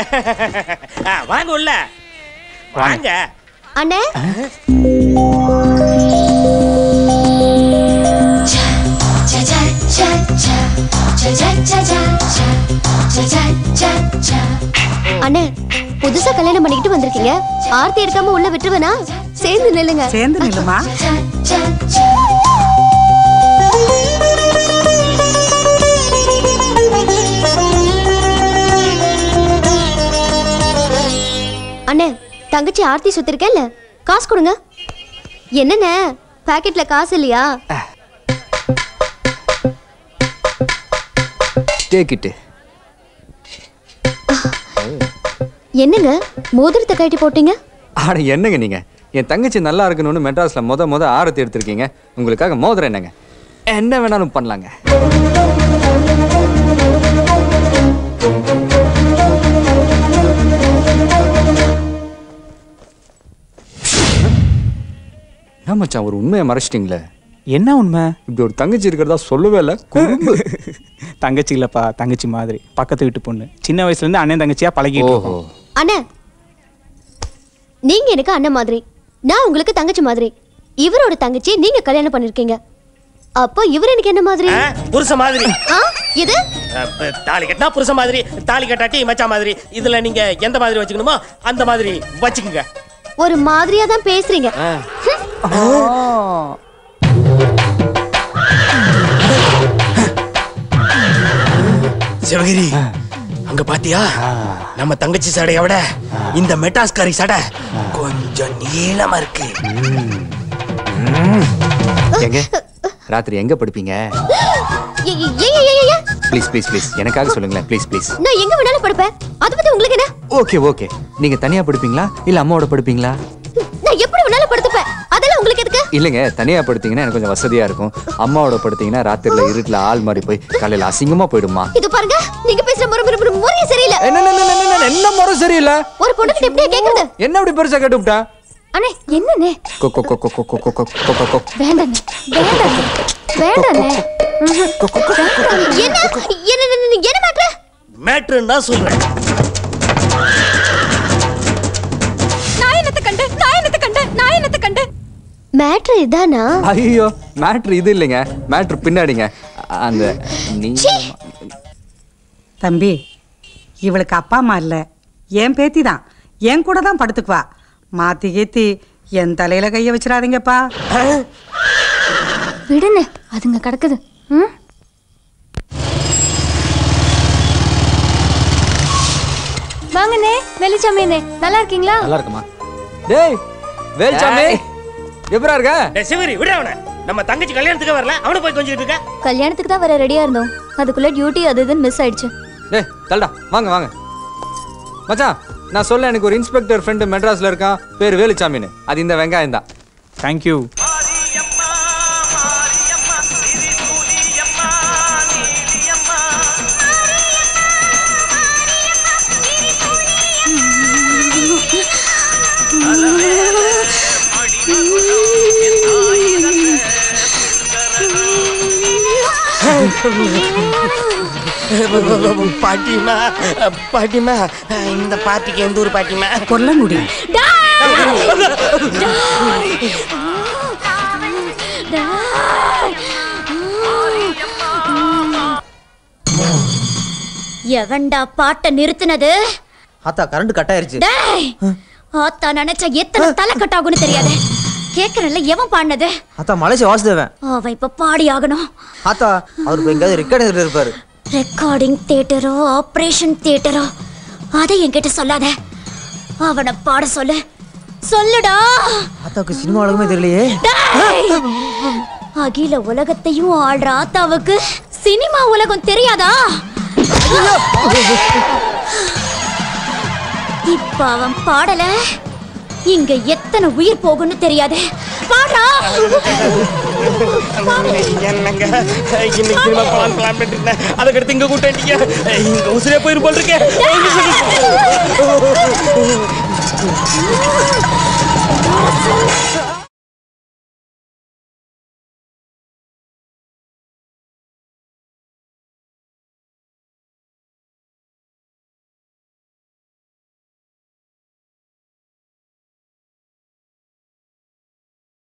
ஆ, வாங்க உள்ள வாங்க அண்ணே அண்ணே புதுசா கல்யாணம் பண்ணிக்கிட்டு வந்திருக்கீங்க ஆர்த்தி எடுக்காம உள்ள விட்டுருவேனா சேர்ந்து நில்லுங்க சேர்ந்து நில்லுமா அண்ணே தங்கச்சி ஆர்த்தி சுத்திருக்கேன்ல காசு கொடுங்க என்னண்ணே பாக்கெட்ல காசு இல்லையா டேக் இட்டு என்னங்க மோதிரத்தை கழட்டி போட்டீங்க ஆட என்னங்க நீங்க என் தங்கச்சி நல்லா இருக்கணும்னு மெட்ராஸ்ல முத முத ஆரத்தி எடுத்திருக்கீங்க உங்களுக்காக மோதிரம் என்னங்க என்ன வேணாலும் பண்ணலாங்க என்ன மச்சான் ஒரு உண்மையை மறைச்சிட்டிங்களே என்ன உண்மை இப்படி ஒரு தங்கச்சி இருக்கிறதா சொல்லவே இல்லை குறும்பு தங்கச்சி இல்லப்பா தங்கச்சி மாதிரி பக்கத்து வீட்டு பொண்ணு சின்ன வயசுல இருந்து அண்ணன் தங்கச்சியா பழகிட்டு ஓஹோ இருக்கோம் அண்ணே நீங்க எனக்கு அண்ணன் மாதிரி நான் உங்களுக்கு தங்கச்சி மாதிரி இவரோட தங்கச்சி நீங்க கல்யாணம் பண்ணிருக்கீங்க அப்போ இவர் எனக்கு என்ன மாதிரி ஆ, புருஷ மாதிரி ஆ இது அ, ப- தாலி கட்டினா புருஷ மாதிரி தாலி கட்டாட்டி மச்சான் மாதிரி இதுல நீங்க எந்த மாதிரி வச்சுக்கணுமோ அந்த மாதிரி வச்சுக்கோங்க ஒரு மாதிரியா தான் பேசுறீங்க சிவகிரி அங்க பாத்தியா நம்ம தங்கச்சி சடையை விட இந்த மெட்டாஸ்காரி சடை கொஞ்சம் நீளமா இருக்கு எங்க ராத்திரி எங்க படுப்பீங்க ஏ- ஏ- ஏ- ஏ- ஏ- ஏ. ப்ளீஸ் ப்ளீஸ் ப்ளீஸ் எனக்காக சொல்லுங்களேன் ப்ளீஸ் ப்ளீஸ் நான் எங்க வேணாலும் படுப்பேன் அதை பத்தி உங்களுக்கு என்ன ஓகே ஓகே நீங்க தனியா படுப்பீங்களா இல்ல அம்மாவோட படுப்பீங்களா நான் எப்படி வேணாலும் படுத்துப்பேன் அதெல்லாம் உங்களுக்கு எதுக்கு இல்லைங்க தனியா படுத்தீங்கன்னா எனக்கு கொஞ்சம் வசதியா இருக்கும் அம்மாவோட படுத்தீங்கன்னா ராத்திரில இருட்டுல ஆள் மாதிரி போய் காலையில அசிங்கமா போயிடுமா இது பாருங்க நீங்க பேசுற முறை முறை முறை முறையே சரியில்லை என்ன என்ன, என்ன, என்ன, என்ன முறை சரியில்லை ஒரு பொண்ணுகிட்ட எப்படியா கேக்குறது என்ன அப்படி பெருசா கேட்டுவிட்டா அண்ணே என்னண்ணே கொ கொ கொ கொ கொ கொ கொ கொ கொ கொ கொ. வேண்டாண்ணே வேண்டாண்ணே வேண்டாண்ணே ம்ஹும். என்ன என்ன என்ன- என்ன- என்ன மேட்ரு மேட்ருன்னு தான் சொல்றேன் நான் என்னத்த கண்டு நான் என்னத்த கண்டு நான் என்னத்த கண்டு மேட்ரு இதானா ஐயோ மேட்ரு இது இல்லைங்க மேட்ரு பின்னாடிங்க அந்த நீ தம்பி இவளுக்கு அப்பா அம்மா இல்லை என் பேத்தி தான் என் கூட தான் படுத்துக்குவா மாத்தி கீத்தி என் தலையில கைய வச்சிடாதீங்கப்பா விடுண்ணே அதுங்க கிடக்குது ம் வாங்கண்ணே வெளிச்சமேனே நல்லா இருக்கீங்களா நல்லா இருக்குமா டேய் வேல்சாமி எப்பரா இருக்க டேய் சிவகிரி விடு அவனை நம்ம தங்கச்சி கல்யாணத்துக்கு வரல அவனை போய் கொஞ்சிட்டு இருக்க கல்யாணத்துக்கு தான் வர ரெடியா இருந்தோம் அதுக்குள்ள டியூட்டி அது இதுன்னு மிஸ் ஆயிடுச்சு டேய் தல்டா வாங்க வாங்க மச்சான் நான் சொல்ல எனக்கு ஒரு இன்ஸ்பெக்டர் ஃப்ரெண்டு மெட்ராஸ்ல இருக்கான் பேர் வேலுச்சாமின்னு அது இந்த வெங்காயம் தான் தேங்க்யூ பாட்டிமா பாட்டிமா இந்த பாட்டிக்கு எந்த ஊர் பாட்டிமா கொல்லங்குடி எவன்டா பாட்ட நிறுத்தினது ஆத்தா கரண்ட் கட் ஆயிருச்சு டேய் ஆத்தா நினைச்சா எத்தனை தலை கட்டாகும்னு தெரியாது கேக்குறல்ல எவன் பாடினது ஆத்தா மலேசியா வாசுதேவன் அவன் இப்ப பாடி ஆகணும் ஆத்தா அவர் இப்ப எங்கேயாவது ரெக்கார்டு இருப்பாரு ரெக்கார்டிங் தியேட்டரோ ஆபரேஷன் தியேட்டரோ அதை என்கிட்ட சொல்லாத அவனை பாட சொல்லு சொல்லுடா ஆத்தாவுக்கு சினிமா உலகமே தெரியலையே டேய்! அகில உலகத்தையும் ஆள்ற ஆத்தாவுக்கு சினிமா உலகம் தெரியாதா இப்ப அவன் பாடல இங்க எத்தனை உயிர் போகும்னு தெரியாது பாடுறா என்னங்க இன்னைக்கு சினிமா போலாம் பிளான் பண்ணிட்டு இருந்தேன் அதுக்கடுத்து இங்க கூட்டிட்டீங்க இங்க உசுரே போயிரு போல் இருக்கே டேய்!